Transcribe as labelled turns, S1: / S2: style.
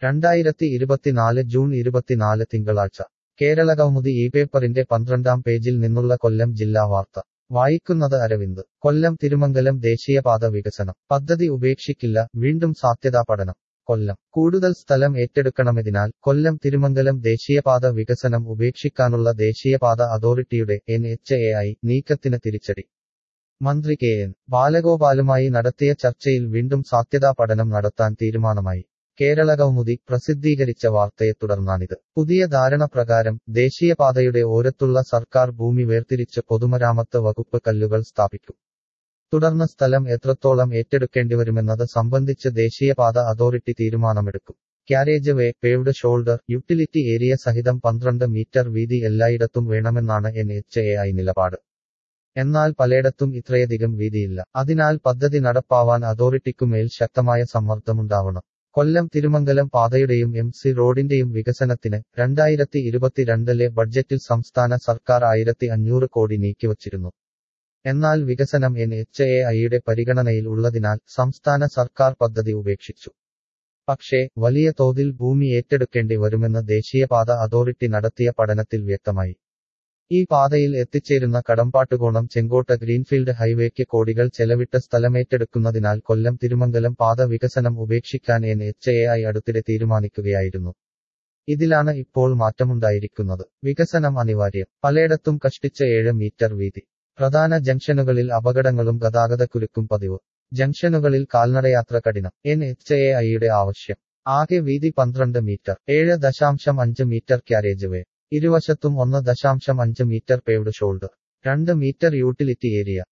S1: രണ്ടായിരത്തി ഇരുപത്തിനാല് ജൂൺ ഇരുപത്തിനാല് തിങ്കളാഴ്ച കേരളകൗമുദി ഈ പേപ്പറിന്റെ പന്ത്രണ്ടാം പേജിൽ നിന്നുള്ള കൊല്ലം ജില്ലാ വാർത്ത വായിക്കുന്നത് അരവിന്ദ് കൊല്ലം തിരുമംഗലം ദേശീയപാത വികസനം പദ്ധതി ഉപേക്ഷിക്കില്ല വീണ്ടും സാധ്യതാ പഠനം കൊല്ലം കൂടുതൽ സ്ഥലം ഏറ്റെടുക്കണമെതിനാൽ കൊല്ലം തിരുമംഗലം ദേശീയപാത വികസനം ഉപേക്ഷിക്കാനുള്ള ദേശീയപാത അതോറിറ്റിയുടെ എൻ എച്ച് എ ഐ നീക്കത്തിന് തിരിച്ചടി മന്ത്രി കെ എൻ ബാലഗോപാലുമായി നടത്തിയ ചർച്ചയിൽ വീണ്ടും സാധ്യതാ പഠനം നടത്താൻ തീരുമാനമായി കേരളകൗമുദി പ്രസിദ്ധീകരിച്ച വാർത്തയെ തുടർന്നാണിത് പുതിയ ധാരണ പ്രകാരം ദേശീയപാതയുടെ ഓരത്തുള്ള സർക്കാർ ഭൂമി വേർതിരിച്ച് പൊതുമരാമത്ത് വകുപ്പ് കല്ലുകൾ സ്ഥാപിക്കും തുടർന്ന് സ്ഥലം എത്രത്തോളം ഏറ്റെടുക്കേണ്ടിവരുമെന്നത് സംബന്ധിച്ച് ദേശീയപാത അതോറിറ്റി തീരുമാനമെടുക്കും carriage way paved shoulder utility area സഹിതം പന്ത്രണ്ട് മീറ്റർ വീതി എല്ലായിടത്തും വേണമെന്നാണ് എൻ എച്ച് എ ഐ നിലപാട് എന്നാൽ പലയിടത്തും ഇത്രയധികം വീതിയില്ല അതിനാൽ പദ്ധതി നടപ്പാവാൻ അതോറിറ്റിക്കുമേൽ ശക്തമായ സമ്മർദ്ദമുണ്ടാവണം കൊല്ലം തിരുമംഗലം പാതയുടെയും എം സി റോഡിന്റെയും വികസനത്തിന് രണ്ടായിരത്തി ഇരുപത്തിരണ്ടിലെ ബഡ്ജറ്റിൽ സംസ്ഥാന സർക്കാർ ആയിരത്തി അഞ്ഞൂറ് കോടി നീക്കിവച്ചിരുന്നു എന്നാൽ വികസനം എൻ എച്ച് എ ഐയുടെ പരിഗണനയിൽ ഉള്ളതിനാൽ സംസ്ഥാന സർക്കാർ പദ്ധതി ഉപേക്ഷിച്ചു പക്ഷേ വലിയ തോതിൽ ഭൂമി ഏറ്റെടുക്കേണ്ടി വരുമെന്ന് ദേശീയപാത അതോറിറ്റി നടത്തിയ പഠനത്തിൽ വ്യക്തമായി ഈ പാതയിൽ എത്തിച്ചേരുന്ന കടമ്പാട്ടുകോണം ചെങ്കോട്ട ഗ്രീൻഫീൽഡ് ഹൈവേക്ക് കോടികൾ ചെലവിട്ട് സ്ഥലമേറ്റെടുക്കുന്നതിനാൽ കൊല്ലം തിരുമംഗലം പാത വികസനം ഉപേക്ഷിക്കാൻ എൻ എച്ച് എ ഐ അടുത്തിടെ തീരുമാനിക്കുകയായിരുന്നു ഇതിലാണ് ഇപ്പോൾ മാറ്റമുണ്ടായിരിക്കുന്നത് വികസനം അനിവാര്യം പലയിടത്തും കഷ്ടിച്ച് ഏഴ് മീറ്റർ വീതി പ്രധാന ജംഗ്ഷനുകളിൽ അപകടങ്ങളും ഗതാഗതക്കുരുക്കും പതിവ് ജംഗ്ഷനുകളിൽ കാൽനടയാത്ര കഠിനം എൻ എച്ച് എ ഐയുടെ ആവശ്യം ആകെ വീതി പന്ത്രണ്ട് മീറ്റർ ഏഴ് ദശാംശം അഞ്ച് മീറ്റർ ക്യാരേജ് വേ ഇരുവശത്തും ഒന്ന് ദശാംശം അഞ്ച് മീറ്റർ പേവ്ഡ് ഷോൾഡർ രണ്ട് മീറ്റർ യൂട്ടിലിറ്റി ഏരിയ